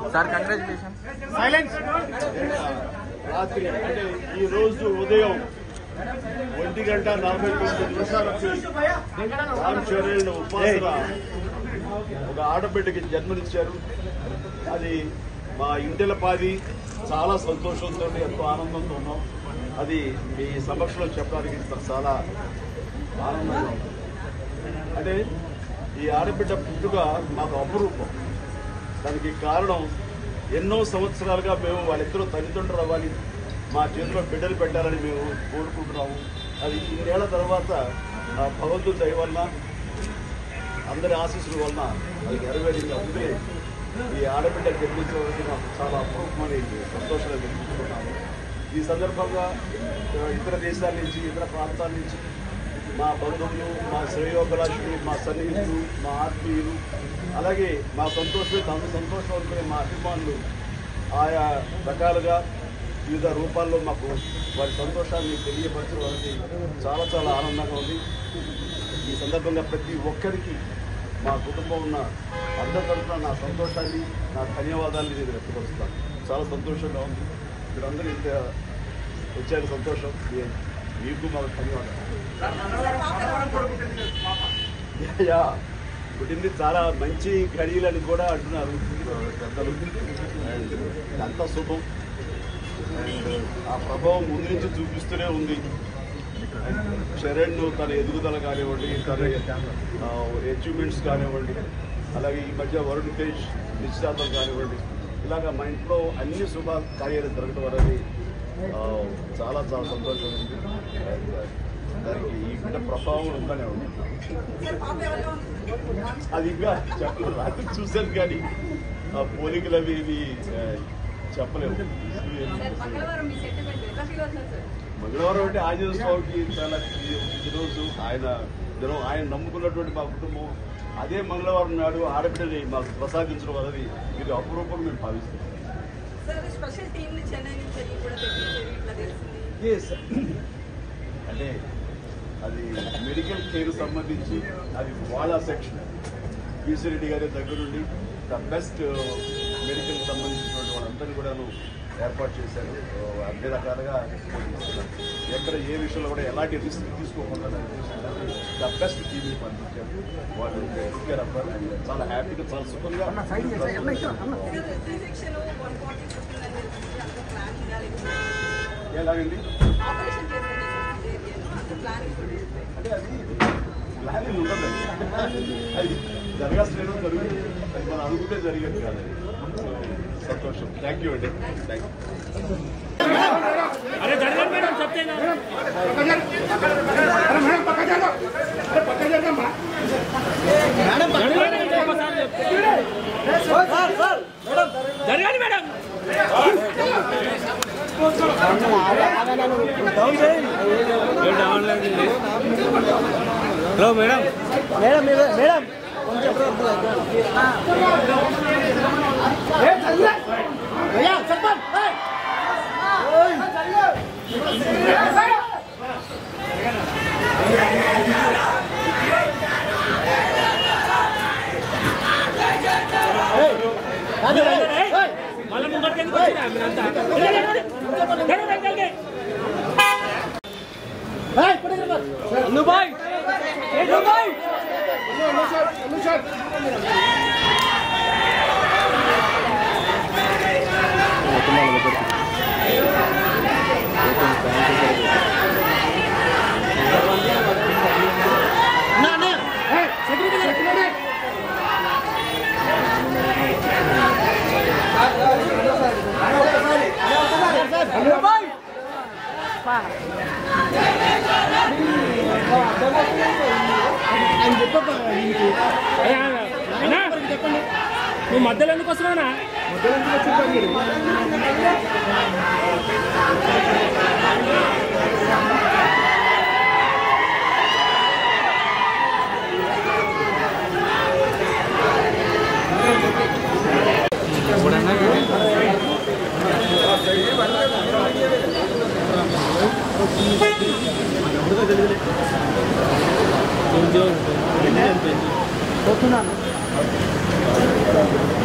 Sir congratulation రాత్రి అంటే ఈ రోజు ఉదయం ఒంటి గంట నలభై తొమ్మిది నిమిషాలకి రామ్ చరణ్ ఉపాసన ఒక ఆడబిడ్డకి జన్మనిచ్చారు అది మా ఇంటిల పాది చాలా సంతోషంతో ఎంతో ఆనందంతో ఉన్నాం అది మీ సమక్షంలో చెప్పడానికి నాకు చాలా ఆనందంగా ఉంది అంటే ఈ ఆడబిడ్డ పుట్టుక మాకు అపురూపం దానికి కారణం ఎన్నో సంవత్సరాలుగా మేము వాళ్ళిద్దరూ తల్లిదండ్రులు అవ్వాలి మా చేతిలో బిడ్డలు పెట్టాలని మేము కోరుకుంటున్నాము అది ఇన్నేళ్ల తర్వాత ఆ భగవంతుడి దయ వలన అందరి ఆశీస్సుల వలన అది నెరవేరింది అందుకే ఈ ఆడబిడ్డ జన్మించడానికి నాకు చాలా అపూర్వమని సంతోషంగా తెలుసుకుంటున్నాను ఈ సందర్భంగా ఆ, ఇతర దేశాల నుంచి ఇతర ప్రాంతాల నుంచి మా బంధువులు మా శ్రేయోభిలాషులు మా సన్నిహితులు మా ఆత్మీయులు అలాగే మా సంతోషమే తమ సంతోషం అనుకునే మా అభిమానులు ఆయా రకాలుగా వివిధ రూపాల్లో మాకు వారి సంతోషాన్ని తెలియపరచడం అనేది చాలా చాలా ఆనందంగా ఉంది ఈ సందర్భంగా ప్రతి ఒక్కరికి మా కుటుంబం ఉన్న అందరి తరఫున నా సంతోషాన్ని నా ధన్యవాదాన్ని నేను వ్యక్తపరుస్తాను చాలా సంతోషంగా ఉంది మీరందరూ ఇంత వచ్చారు సంతోషం మీ- మీకు మాకు ధన్యవాదాలు యా, పుట్టింది చాలా మంచి ఘడియలని కూడా అంటున్నారు పెద్దలు అండ్ అంతా శుభం అండ్ ఆ ప్రభావం ముందు నుంచి చూపిస్తూనే ఉంది శరణ్ తన ఎదుగుదల కానివ్వండి తన అచీవ్మెంట్స్ కానివ్వండి అలాగే ఈ మధ్య వరుణ్ తేజ్ నిశ్చితార్థం కానివ్వండి ఇలాగ మా ఇంట్లో అన్ని శుభ కార్యాలు జరగడం అనేది ఆ, చాలా చాలా సంతోషం ఉంది And, uh, దానికి ఈ బిడ్డ ప్రభావం ఉందనే ఉంది అది ఇంకా చెప్పలేదు రాత్రి చూశాను కానీ ఆ పోలికలు అవి ఇవి ఆ, చెప్పలేము మంగళవారం మీ సెంటిమెంట్ ఎట్లా ఫీల్ అవుతున్నారు సార్ మంగళవారం అంటే ఆంజనేయ స్వామికి చాలా ఈరోజు ఆయన దినం ఆయన నమ్ముకున్నటువంటి మా కుటుంబం అదే మంగళవారం నాడు ఆడబిడ్డని మాకు ప్రసాదించడం అనేది ఇది అపురూపం మేము భావిస్తాం సార్ స్పెషల్ టీమ్ ని చెన్నై నుంచి వెళ్ళి కూడా తెప్పించారు ఇట్లా తెలిసింది ఎస్ అంటే అది మెడికల్ కేర్ సంబంధించి అది వాళ్ళ సెక్షన్ పీసీ రెడ్డి గారి దగ్గర నుండి ద బెస్ట్ మెడికల్ సంబంధించినటువంటి వాళ్ళందరినీ కూడాను ఏర్పాటు చేశారు అన్ని రకాలుగా చేస్తున్నారు. ఎక్కడ ఏ విషయంలో కూడా ఎలాంటి రిస్క్ తీసుకోకుండా ద బెస్ట్ టీవీ పంపించారు వాళ్ళు కేర్ అవ్వాలి చాలా హ్యాపీగా చాలా సుఖంగా three section one forty fifteen అని తెలిసింది అంత ప్లాన్ ఉండాలి ఎలాగండి ఆపరేషన్ చేశారు అంత ప్లానింగ్ అంటే అది ప్లానింగ్ ఉండదండి అది జరగాల్సిన జరుగుతుంది అది మనం అనుకుంటే జరిగేది కాదు అది. సంతోషం థ్యాంక్ యూ అండి thank you hello madam madam మీరు- మేడం భయ్యా, చెప్పండి. ఏయ్. ఏయ్. రాజు, రాజు. ఏయ్. ఏయ్, ఇప్పుడే చెప్పండి. దుబాయ్ ఏ దుబాయ్? అన్నా, అన్నా. ఏయ్, సెక్యూరిటీ గారు, సెక్యూరిటీ. దుబాయ్. ఆయన చెప్పబ్బా, ఈయనకి. చెప్పండి నువ్వు మధ్యలో ఎందుకు వస్తున్నావునా మధ్యలో నుంచి వచ్చి మీరు పోతున్నాను